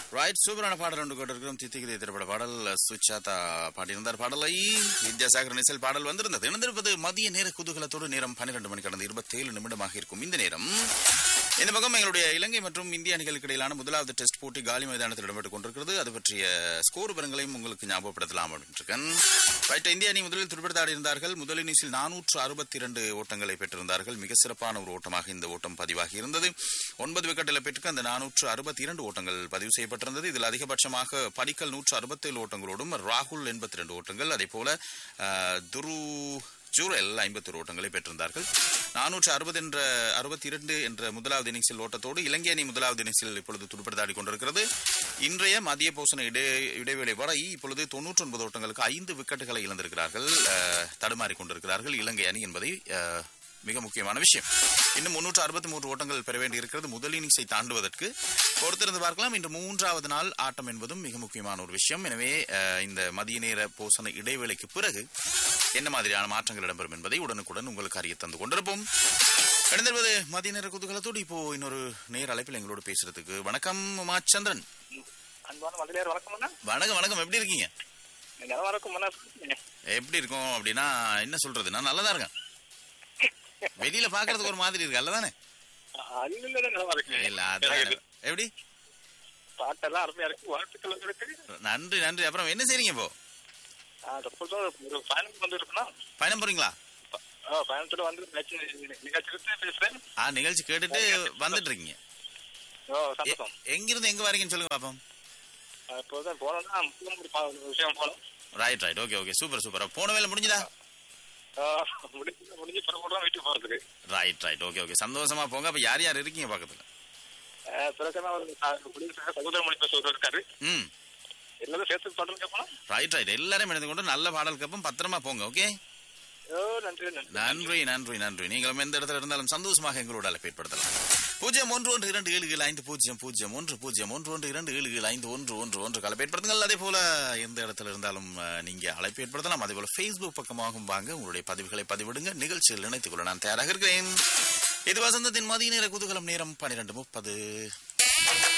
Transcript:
right சூப்பரான பாடல் ஒன்று கொண்டிருக்கிறோம் தித்திகிரி திரைப்பட பாடல் சுச்சாதா பாடியிருந்தார் பாடலை வித்யாசாகர் நிசல் பாடல் வந்திருந்தது இணைந்திருப்பது மதிய நேர குதூகலத்தோடு நேரம் பன்னிரண்டு மணி கடந்த இருபத்தேழு நிமிடமாக இருக்கும் இந்த நேரம் இந்த பக்கம் எங்களுடைய இலங்கை மற்றும் இந்திய அணிகளுக்கு இடையிலான முதலாவது டெஸ்ட் போட்டி காலி மைதானத்தில் இடம்பெற்றுக் கொண்டிருக்கிறது அது பற்றிய ஸ்கோர் விவரங்களையும் உங்களுக்கு ஞாபகப்படுத்தலாம் அப்படின்னு இருக்கேன் ரைட் இந்திய அணி முதலில் துடுப்படுத்தாடி இருந்தார்கள் முதல் இன்னிங்ஸில் நானூற்று அறுபத்தி இரண்டு ஓட்டங்களை பெற்றிருந்தார்கள் மிக சிறப்பான ஒரு ஓட்டமாக இந்த ஓட்டம் பதிவாகி இருந்தது ஒன்பது விக்கெட் இழப்பிற்கு அந்த நானூற்று அறுபத்தி இரண்டு ஓட்டங்கள் பதிவு செய்யப்பட்டிருந்தது இதில் அதிகபட்சமாக படிக்கல் நூற்று அறுபத்தேழு ஓட்டங்களோடும் ராகுல் எண்பத்தி ரெண்டு ஓட்டங்கள் அதே போல அஹ், துரு ஜூரல் ஐம்பத்தொரு ஓட்டங்களை பெற்றிருந்தார்கள் நானூற்று அறுபது என்ற அறுபத்தி இரண்டு என்ற முதலாவது இன்னிங்ஸில் ஓட்டத்தோடு இலங்கை அணி முதலாவது இன்னிங்ஸில் இப்பொழுது துடுப்படுத்தாடி கொண்டிருக்கிறது இன்றைய மதிய போசன இடை இடைவேளை வரை இப்பொழுது தொன்னூற்றி ஒன்பது ஓட்டங்களுக்கு ஐந்து விக்கெட்டுகளை இழந்திருக்கிறார்கள் அஹ், தடுமாறிக் கொண்டிருக்கிறார்கள் இலங்கை அணி என்பதை அஹ், மிக முக்கியமான விஷயம் இன்னும் முன்னூற்று அறுபத்தி மூன்று ஓட்டங்கள் பெற வேண்டியிருக்கிறது முதல் இன்னிங்ஸை தாண்டுவதற்கு பொறுத்திருந்து பார்க்கலாம் இன்று மூன்றாவது நாள் ஆட்டம் என்பதும் மிக முக்கியமான ஒரு விஷயம் எனவே அஹ், இந்த மதிய நேர போசன இடைவேளைக்கு பிறகு என்ன மாதிரியான மாற்றங்கள் இடம்பெறும் என்பதை உடனுக்குடன் உங்களுக்கு அறிய தந்து கொண்டிருப்போம் இணைந்திருப்பது மதிய நேர குதூகலத்தோடு இப்போ இன்னொரு நேர் அழைப்பில் எங்களோடு பேசுறதுக்கு வணக்கம் உமாச்சந்திரன் அன்பான மகளிர் வணக்கம் அண்ணா வணக்கம் வணக்கம் எப்படி இருக்கீங்க நல்லா வணக்கம் அண்ணா எப்படி இருக்கும் அப்படின்னா என்ன சொல்றது நான் நல்லதா இருக்கேன் வெளியில பாக்குறதுக்கு ஒரு மாதிரி இருக்கு அல்லதானே அல்ல நல்லா இருக்கு இல்ல அதான் எப்படி பாட்டெல்லாம் அருமையா இருக்கு வாழ்த்துக்கள் இருக்கு நன்றி நன்றி அப்புறம் என்ன செய்றீங்க இப்போ எப்போதும் ஒரு பயணம் வந்து இருக்குன்னா பயணம் போறீங்களா பயணத்துல வந்து நிகழ்ச்சி பேசுறேன் ஆ நிகழ்ச்சி கேட்டுட்டு வந்துட்டு இருக்கீங்க ஓ எ- சந்தோஷம் எங்கிருந்து எங்க வரீங்கன்னு சொல்லுங்க பாப்போம் இப்போதான் போனோம்னா முக்கியம் ஒரு பா- ஒரு விஷயம் போனோம் right right okay okay super super போன வேலை முடிஞ்சுதா முடிஞ்சு முடிஞ்சு பிறகு தான் வீட்டுக்கு போறதுக்கு ரைட் ரைட் ஓகே ஓகே சந்தோஷமா போங்க அப்ப யார் யார் இருக்கீங்க பக்கத்துல பிறகு ஒரு ச- குடியிருக்கிற சகோதர மொழி பேசுவது இருக்காரு ம் எல்லாரும் சேர்த்து தொடர்ந்து கேட்போம் ரைட் ரைட் எல்லாரும் இணைந்து கொண்டு நல்ல பாடல் கேட்போம் பத்திரமா போங்க ஓகே ஓ நன்றி நன்றி நன்றி நன்றி நன்றி நீங்களும் எந்த இடத்துல இருந்தாலும் சந்தோஷமாக எங்களோட அழைப்பு ஏற்படுத்தலாம் பூஜ்ஜியம் ஒன்று ஒன்று இரண்டு ஏழு ஏழு ஐந்து பூஜ்ஜியம் பூஜ்ஜியம் ஒன்று பூஜ்ஜியம் ஒன்று ஒன்று இரண்டு ஏழு ஏழு ஐந்து ஒன்று ஒன்று ஒன்று அழைப்பு ஏற்படுத்துங்கள் அதே போல எந்த இடத்துல இருந்தாலும் அஹ், நீங்க அழைப்பு ஏற்படுத்தலாம் அதே போல ஃபேஸ்புக் பக்கமாகவும் வாங்க உங்களுடைய பதிவுகளை பதிவிடுங்க நிகழ்ச்சியில் இணைத்துக் கொள்ள நான் தயாராக இருக்கிறேன் இது வசந்தத்தின் மதிய நேர குதூகலம் நேரம் பன்னிரண்டு முப்பது